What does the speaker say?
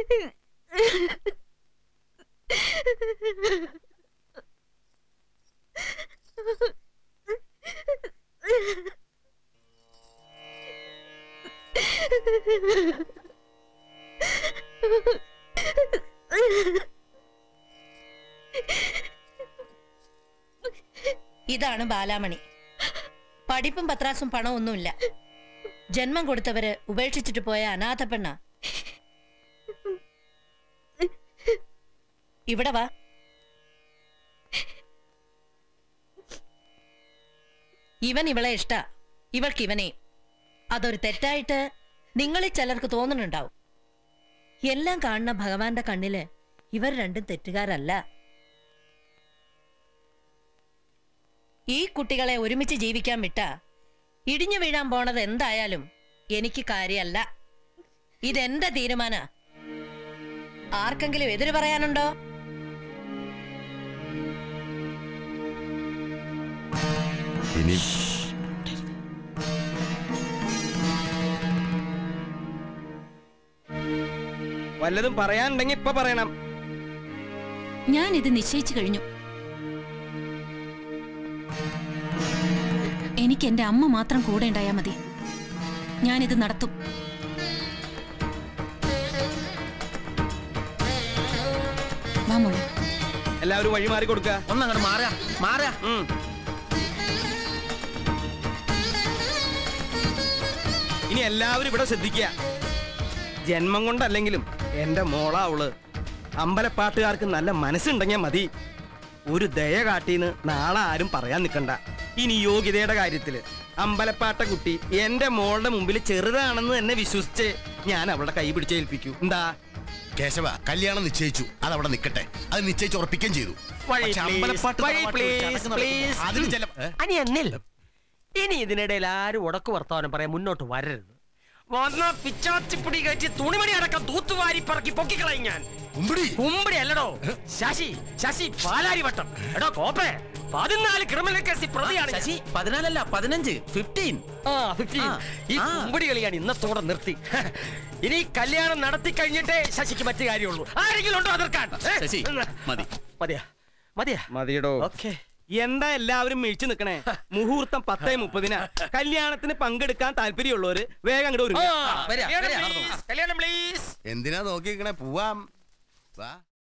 ഇതാണ് ബാലാമണി പഠിപ്പും പത്രാസും പണമൊന്നുമില്ല ജന്മം കൊടുത്തവര് ഉപേക്ഷിച്ചിട്ട് പോയ അനാഥ പെണ്ണ ഇവിടെ വാ ഇവൻ ഇവളെ ഇഷ്ട ഇവൾക്ക് ഇവനെ അതൊരു തെറ്റായിട്ട് നിങ്ങളിൽ ചിലർക്ക് തോന്നുന്നുണ്ടാവും എല്ലാം കാണുന്ന ഭഗവാന്റെ കണ്ണില് ഇവർ രണ്ടും തെറ്റുകാരല്ല ഈ കുട്ടികളെ ഒരുമിച്ച് ജീവിക്കാൻ വിട്ട ഇടിഞ്ഞു വീഴാൻ പോണത് എന്തായാലും എനിക്ക് കാര്യമല്ല ഇതെന്റെ തീരുമാന ആർക്കെങ്കിലും എതിര് പറയാനുണ്ടോ ഇനി വല്ലതും പറയാനുണ്ടെങ്കിൽ ഇപ്പൊ പറയണം ഞാൻ ഇത് നിശ്ചയിച്ചു കഴിഞ്ഞു എനിക്ക് എന്റെ അമ്മ മാത്രം കൂടെ ഉണ്ടായാ മതി ഞാനിത് നടത്തും വാ മോളെ എല്ലാവരും വഴി മാറി കൊടുക്ക ഒന്നങ്ങോട്ട് മാറുക മാറുക ഉം. ഇനി എല്ലാവരും ഇവിടെ ശ്രദ്ധിക്കുക ജന്മം കൊണ്ടല്ലെങ്കിലും എന്റെ മോളാ അവള് അമ്പലപ്പാട്ടുകാർക്ക് നല്ല മനസ്സുണ്ടെങ്കിൽ മതി ഒരു ദയ കാട്ടീന്ന് നാളെ ആരും പറയാൻ നിൽക്കണ്ട ഇനി യോഗ്യതയുടെ കാര്യത്തില് അമ്പലപ്പാട്ട കുട്ടി എന്റെ മോളുടെ മുമ്പിൽ ചെറുതാണെന്ന് തന്നെ വിശ്വസിച്ച് ഞാൻ അവളുടെ കൈ പിടിച്ചേൽപ്പിക്കൂ എന്താ കേശവ കല്യാണം നിശ്ചയിച്ചു അത് അവിടെ നിൽക്കട്ടെ അത് നിശ്ചയിച്ച് ഉറപ്പിക്കുകയും ചെയ്തു വഴി പക്ഷെ please, അമ്പലപ്പാട്ട് വഴി തറവാട്ടിൽ ഒരു please, ചടങ്ങ് നടക്കുമ്പോൾ please. അതിന് ചില ഏ? അനി എന്നിൽ ഇനി ഇതിനിടയിൽ ആരും ഉടക്ക് വർത്തമാനം പറയാൻ മുന്നോട്ട് വരരുത് വന്ന പിച്ചാത്തിപ്പിടി കയറ്റി തുണിമണി അടക്കം തൂത്തുവാരി പറക്കി പൊക്കിക്കളയും ഞാൻ ഉമ്പിടി കുമ്പടി അല്ലടോ ശശി ശശി പാലാരി വട്ടം എടോ കോപ്പേ പതിനാല് ക്രിമിനൽ കേസിൽ പ്രതിയാണ് ശശി പതിനാലല്ല പതിനഞ്ച് ഫിഫ്റ്റീൻ ആ, 15. ആ, ഈ ആ. കുമ്പടി കളിയാണ് ഇന്നത്തോടെ നിർത്തി ഇനി കല്യാണം നടത്തി കഴിഞ്ഞിട്ടേ ശശിക്ക് മറ്റു കാര്യമുള്ളൂ ആരെങ്കിലും ഉണ്ടോ എതിർക്കാൻ ഏ? ശശി, മതി. മതിയാ മതിയാ മതിയടോ ഓക്കെ എന്താ എല്ലാവരും മിഴിച്ചു നിക്കണേ മുഹൂർത്തം പത്തേ മുപ്പതിനാ കല്യാണത്തിന് പങ്കെടുക്കാൻ താല്പര്യമുള്ളവര് വേഗം അങ്ങോട്ട് ഒരുങ്ങുക വരാ, വരാ, നടന്നോ. കല്യാണം പ്ലീസ് എന്തിനാ നോക്കിക്കണേ പോവാം വാ